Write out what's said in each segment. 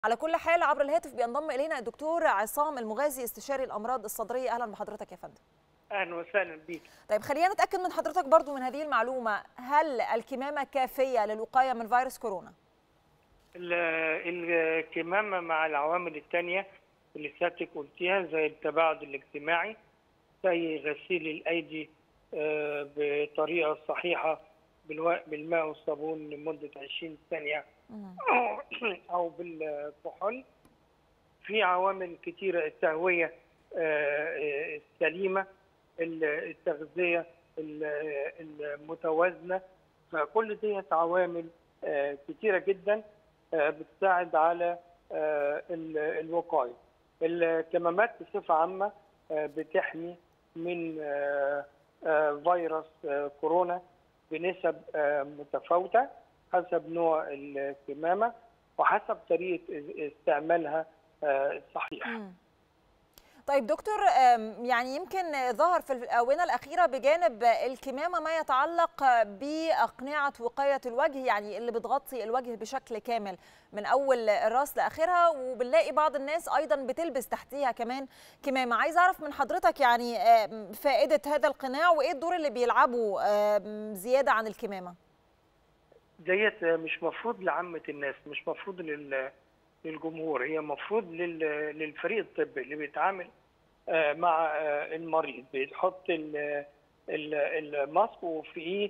على كل حال عبر الهاتف بينضم الينا الدكتور عصام المغازي استشاري الامراض الصدريه اهلا بحضرتك يا فندم اهلا وسهلا بيك طيب خلينا نتاكد من حضرتك برضو من هذه المعلومه هل الكمامه كافيه للوقايه من فيروس كورونا الكمامه مع العوامل الثانيه اللي سيادتك قلتيها زي التباعد الاجتماعي زي غسيل الايدي بطريقه صحيحه بالماء والصابون لمده 20 ثانيه او بالكحول في عوامل كثيره التهويه السليمه التغذيه المتوازنه فكل ديت عوامل كثيره جدا بتساعد على الوقايه الكمامات بصفه عامه بتحمي من فيروس كورونا بنسب متفاوته حسب نوع الكمامه وحسب طريقه استعمالها الصحيح. طيب دكتور يعني يمكن ظهر في الاونه الاخيره بجانب الكمامه ما يتعلق باقنعه وقايه الوجه يعني اللي بتغطي الوجه بشكل كامل من اول الراس لاخرها وبنلاقي بعض الناس ايضا بتلبس تحتيها كمان كمامه عايز اعرف من حضرتك يعني فائده هذا القناع وايه الدور اللي بيلعبه زياده عن الكمامه ديت مش مفروض لعامه الناس مش مفروض لل للجمهور هي مفروض للفريق الطبي اللي بيتعامل مع المريض بيحط الماسك وفيه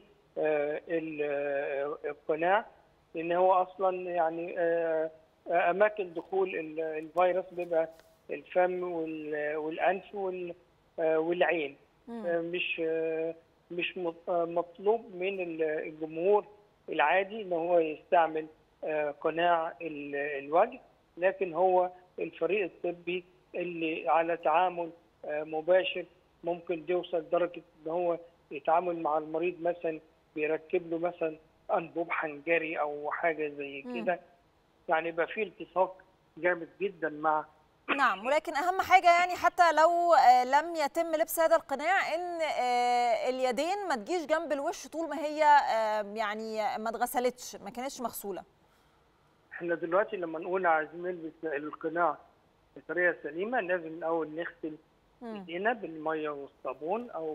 القناع لان هو اصلا يعني اماكن دخول الفيروس بيبقى الفم والانف والعين مش مش مطلوب من الجمهور العادي ان هو يستعمل قناع الوجه لكن هو الفريق الطبي اللي على تعامل مباشر ممكن يوصل لدرجه ان هو يتعامل مع المريض مثلا بيركب له مثلا انبوب حنجري او حاجه زي كده يعني يبقى في التصاق جامد جدا مع نعم ولكن اهم حاجه يعني حتى لو لم يتم لبس هذا القناع ان اليدين ما تجيش جنب الوش طول ما هي يعني ما اتغسلتش ما كانتش مغسوله احنا دلوقتي لما نقول عايزين نلبس القناع بطريقه سليمه لازم الاول نغسل ايدينا بالميه والصابون او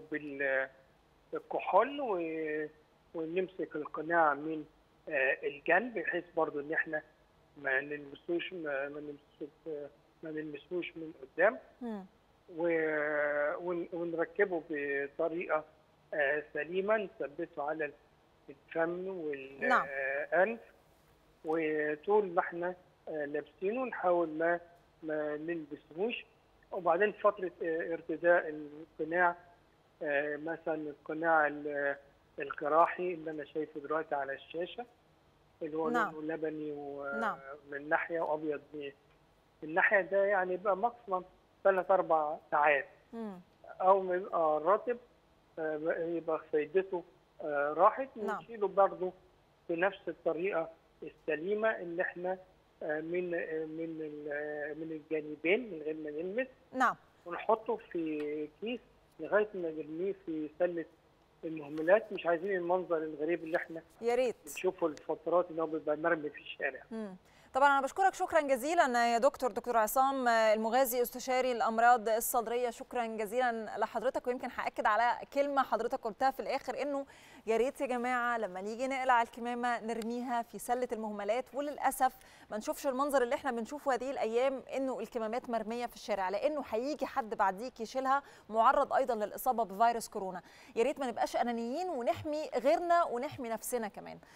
بالكحول و... ونمسك القناع من الجنب بحيث برضو ان احنا ما نلمسوش ما نلمسوش ما نلمسوش من قدام و... ونركبه بطريقه سليمه نثبته على الفم والانف نعم. وطول ما احنا لابسينه نحاول ما ما نلبسهوش وبعدين فتره ارتداء القناع مثلا القناع القراحي اللي انا شايفه دلوقتي على الشاشه اللي هو نعم. لونه لبني ومن نعم. ناحيه وابيض من الناحيه ده يعني يبقى ماكسيمم ثلاث اربع ساعات مم. او ما يبقى رطب يبقى فايدته راحت نعم. ونشيله برضه بنفس الطريقه السليمه اللي احنا من من من الجانبين من غير ما نلمس نعم ونحطه في كيس لغايه ما نرميه في سله المهملات مش عايزين المنظر الغريب اللي احنا يا ريت بنشوفه الفترات ان هو بيبقى مرمي في الشارع مم. طبعا انا بشكرك شكرا جزيلا يا دكتور دكتور عصام المغازي استشاري الامراض الصدريه شكرا جزيلا لحضرتك ويمكن هاكد على كلمه حضرتك قلتها في الاخر انه يا ريت يا جماعه لما نيجي نقلع الكمامه نرميها في سله المهملات وللاسف ما نشوفش المنظر اللي احنا بنشوفه هذه الايام انه الكمامات مرميه في الشارع لانه هيجي حد بعديك يشيلها معرض ايضا للاصابه بفيروس كورونا يا ريت ما نبقاش انانيين ونحمي غيرنا ونحمي نفسنا كمان